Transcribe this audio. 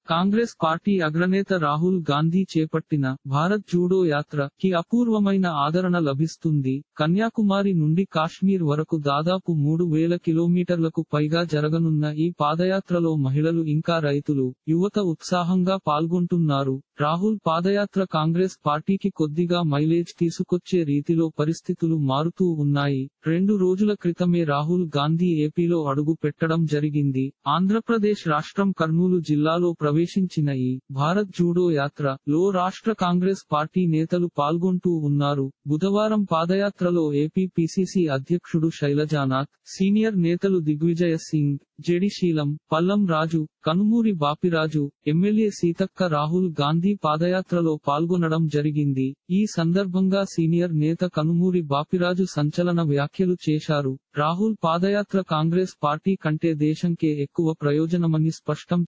Congress party అగ్రనేత రాహుల్ గాంధీ చేపట్టిన Bharat judo యాత్ర కి అపూర్వమైన ఆదరణ లభిస్తుంది కన్యాకుమారి నుండి కాశ్మీర్ వరకు దాదాపు మూడు వేల కిలోమీటర్లకు పైగా జరగనున్న ఈ పాదయాత్రలో మహిళలు ఇంకా రైతులు యువత ఉత్సాహంగా పాల్గొంటున్నారు రాహుల్ పాదయాత్ర కాంగ్రెస్ పార్టీకి కొద్దిగా మైలేజ్ తీసుకొచ్చే రీతిలో పరిస్థితులు మారుతూ ఉన్నాయి రెండు రోజుల క్రితమే రాహుల్ గాంధీ ఏపీలో అడుగు పెట్టడం జరిగింది ఆంధ్రప్రదేశ్ రాష్ట్రం కర్నూలు జిల్లాలో ప్రవేశించిన ఈ భారత్ జూడో యాత్ర లో రాష్ట్ర కాంగ్రెస్ పార్టీ నేతలు పాల్గొంటూ ఉన్నారు బుధవారం పాదయాత్రలో ఏపీ పిసిసి అధ్యక్షుడు శైలజానాథ్ సీనియర్ నేతలు దిగ్విజయ సింగ్ జెడిశీలం పల్లం రాజు కనుమూరి బాపిరాజు ఎమ్మెల్యే సీతక్క రాహుల్ గాంధీ పాదయాత్రలో పాల్గొనడం జరిగింది ఈ సందర్భంగా సీనియర్ నేత కనుమూరి బాపిరాజు సంచలన వ్యాఖ్యలు చేశారు రాహుల్ పాదయాత్ర కాంగ్రెస్ పార్టీ కంటే దేశంకే ఎక్కువ ప్రయోజనమని స్పష్టం